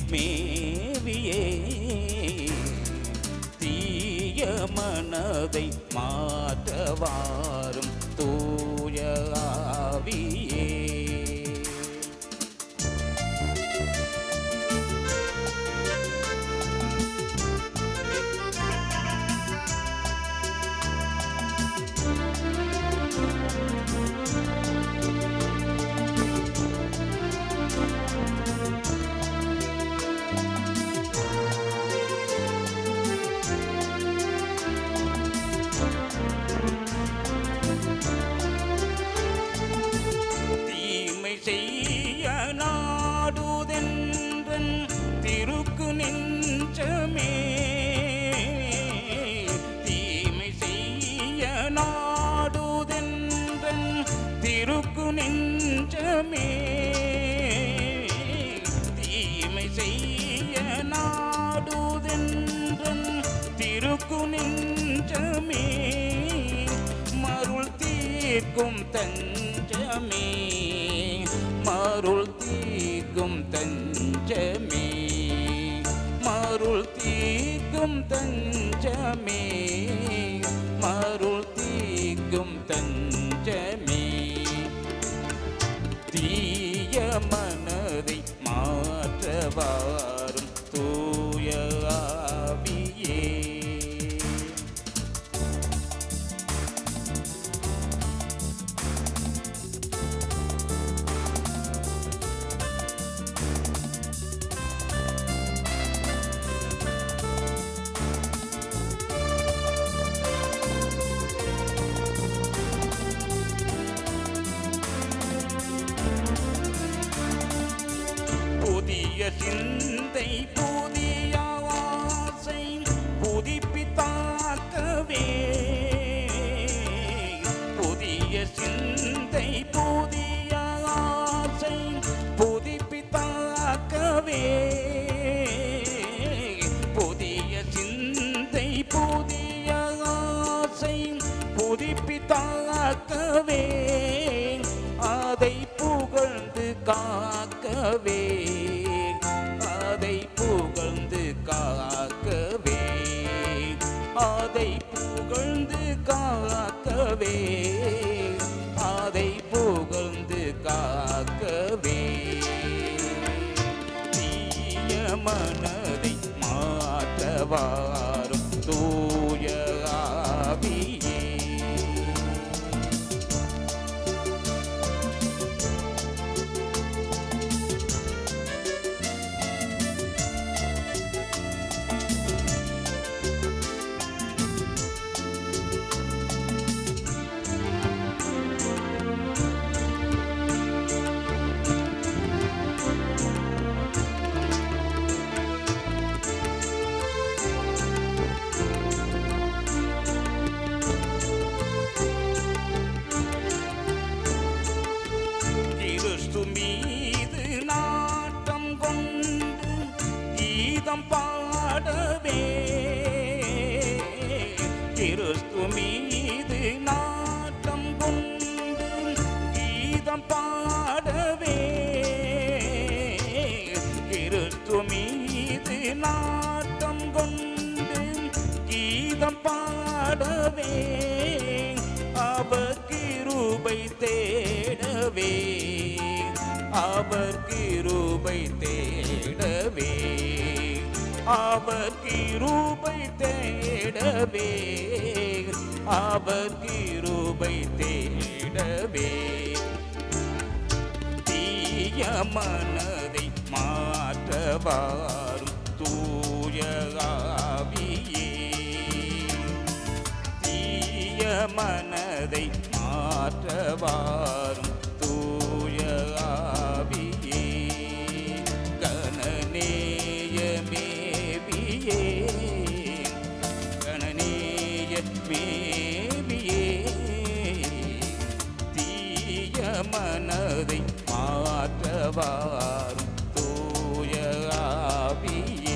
மேவியே தீய மனதை மாற்றவாரும் தூய ஆவியே தீமை செய்ய நாடுதென்றன் திருக்கு நெஞ்சமே தீமை செய்ய நாடுதென்றன் திருக்கு நெஞ்சமே தீமை செய்ய நாடுதென்றன் திருக்கு நெஞ்சமே மருள் தீர்க்கும் தஞ்சமே மருள் தீர்க்கும் தஞ்சமே மருள் தீர்க்கும் தஞ்சமே மருள் தீர்க்கும் தஞ்சமே தீய மனதை மாற்றவாரும் தூய ஆவியே புதிய சிந்தை புதிய ஆசை புதுப்பித்தாக்கவே புதிய சிந்தை புதிய ஆசை புதுப்பித்தாக்கவே புதிய சிந்தை புதிய ஆசை புதுப்பித்தாக்கவே அதை புகழ்ந்து காக்கவே அதை புகழ்ந்து காக்கவே அதை புகழ்ந்து காக்கவே அதை புகழ்ந்து காக்கவே தீய மனதை மாற்றவாரும் தூய ஆவியே கிறிஸ்து மீது நாட்டம் கொண்டு கீதம் பாடவே கிறிஸ்து மீது நாட்டம் கொண்டு கீதம் பாடவே கிறிஸ்து மீது நாட்டம் கொண்டு கீதம் பாடவே அவர் கிருபை தேடவே அவர் கிருபை தேடவே அவர் கிருபை தேடவே அவர் கிருபை தேடவே தீய மனதை மாற்றவாரும் தூய ஆவியே தீய மனதை மாற்றவாரும் தூய ஆவியே கணநேய மேவியே கணநேய மேவியே தீய மனதை மாற்றவாரும் தூய ஆவியே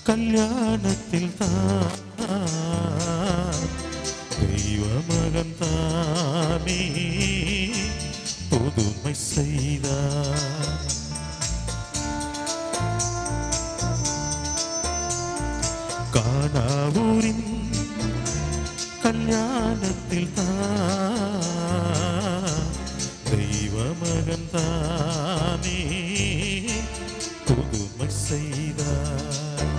கல்யாணத்தில் தான் தெய்வ மகன் தானே புதுமை செய்தார் காணாவூரின் கல்யாணத்தில் தான் தெய்வ மகன் தானே புதுமை செய்தார்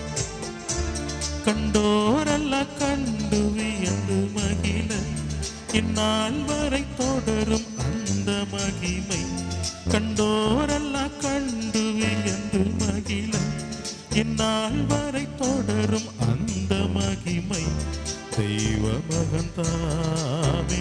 கண்டோரல்ல கண்டு வியந்து மகிழ இந்நாள் வரை தொடரும் அந்த மகிமை கண்டோரல்ல கண்டு வியந்து மகிழ இந்நாள் வரை தொடரும் அந்த மகிமை தெய்வ மகன் தாமே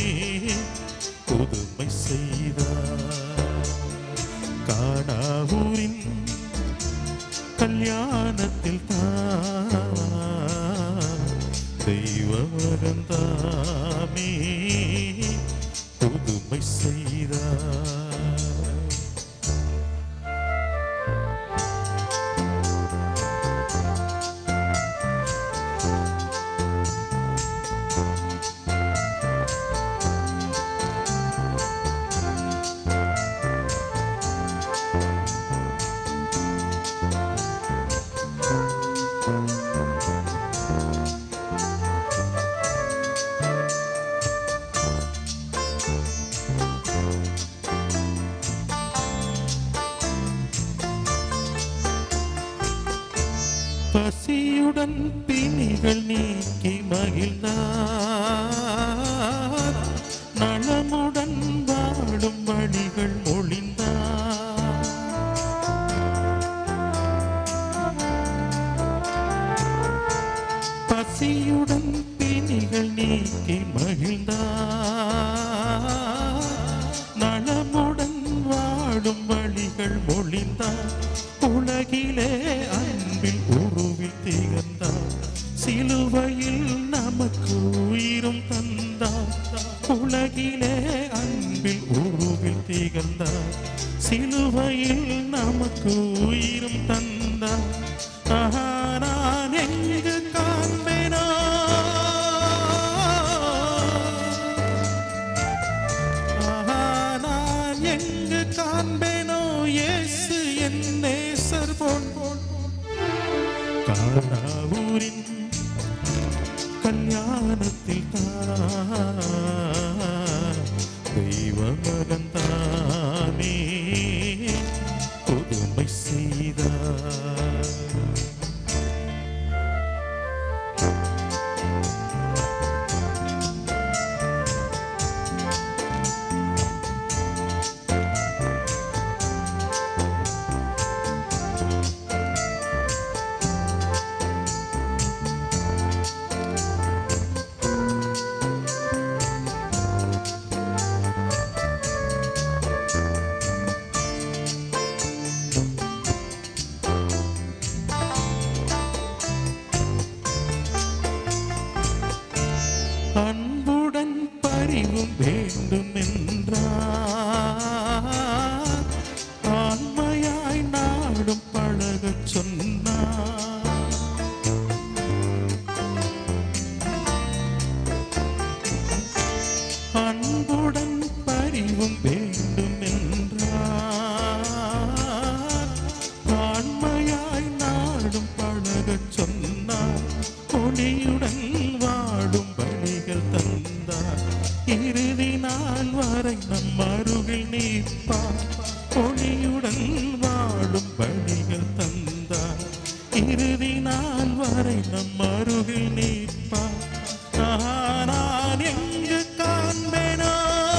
புதுமை செய்தார் காணாவூரின் கல்யாணத்தில் தான் தெய்வ மகன் தாமே புதுமை செய்தார் பசியுடன் பிணிகள் நீக்கி மகிழ்ந்தார் நலமுடன் வாழும் வழிகள் மொழிந்தார் பசியுடன் பிணிகள் நீக்கி மகிழ்ந்தார் நலமுடன் வாழும் வழிகள் மொழிந்தார் உலகிலே அன்பில் உருவில் திகழ்ந்தார் சிலுவையில் நமக்கு உயிரும் தந்தார் உலகிலே அன்பில் உருவில் திகழ்ந்தார் சிலுவையில் நமக்கு உயிரும் தந்தார் ஆஹா, நான் எங்கு காண்பேனோ ஆஹா, நான் எங்கு காண்பேனோ இயேசு என் நேசர் போல் காணாவூரின் கல்யாணத்தில் தான் தெய்வ மகன் தானே புதுமை செய்தார் அன்புடன் பரிவும் வேண்டும் என்றார் ஆண்மையாய் நாடும் பழகச் சொன்னார் அன்புடன் பரிவும் வேண்டும் என்றார் ஆண்மையாய் நாடும் பழகச் சொன்னார் ஒளியுடன் வாடும் பணிகள் தந்தார் இறுதி நாள் வரை நம் அருகில் நீப்பார் ஒளியுடன் வாடும் பணிகள் தந்தார் இறுதி நாள் வரை நம் அருகில் நீப்பார் ஆஹா, நான் எங்கு காண்பேனோ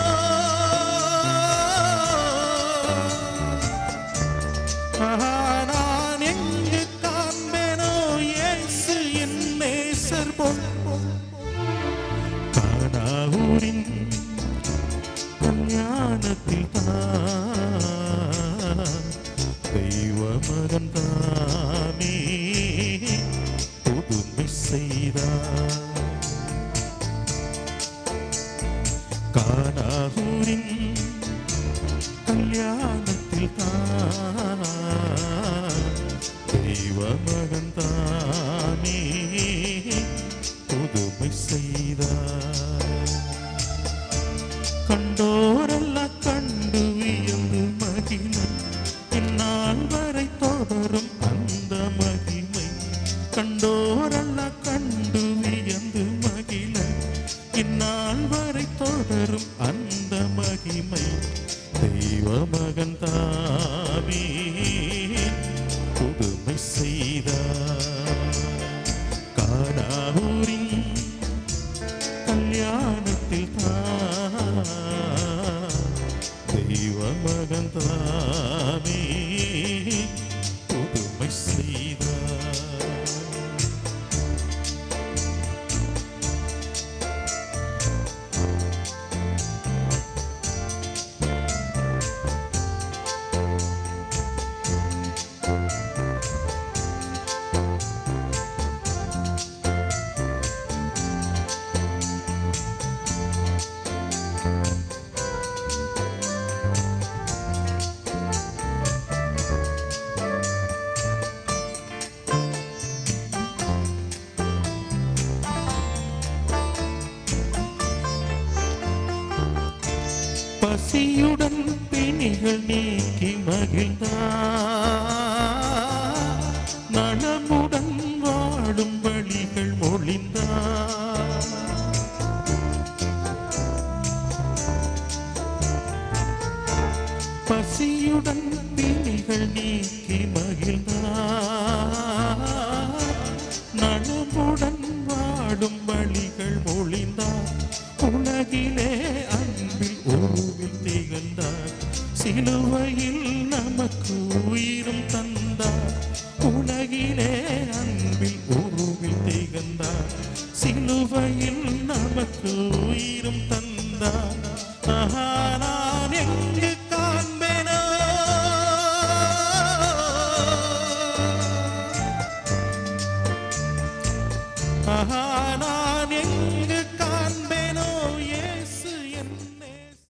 ஆஹா, நான் எங்கு காண்பேனோ இயேசு என் நேசர் போல் காணாவூரின் கல்யாணத்தில் தான் தெய்வ மகன் தானே புதுமை செய்தார் காணாவூரின் கல்யாணத்தில் தான் தெய்வ தெய்வ மகன்தானே புதுமை செய்தார் கண்டோரெல்லாம் கண்டு வியந்து மகிமை இந்நாள் வரை தொடரும் அந்த மகிமை கண்டோரெல்லாம் கண்டு வியந்து மகிழ இந்நாள் வரை தொடரும் அந்த மகிமை தெய்வ மகன் தாமே புதுமை செய்தார் காணாவூரின் கல்யாணத்தில் தான் தெய்வ மகன் தாமே புதுமை செய்தார் பசியுடன் பிணிகள் நீக்கி மகிழ்ந்தார் நலமுடன் வாடும் வழிகள் மொழிந்தார் பசியுடன் பிணிகள் நீக்கி மகிழ்ந்தார் நலமுடன் வாடும் வழிகள் மொழிந்தார் உலகிலே அன்பில் உருவில் திகழ்ந்தார் சிலுவையில் நமக்கு உயிரும் தந்தார் உலகிலே அன்பில் உருவில் திகழ்ந்தார் சிலுவையில் நமக்கு உயிரும் தந்தார் ஆஹா, நான் எங்கு காண்பேனோ ஆஹா, நான்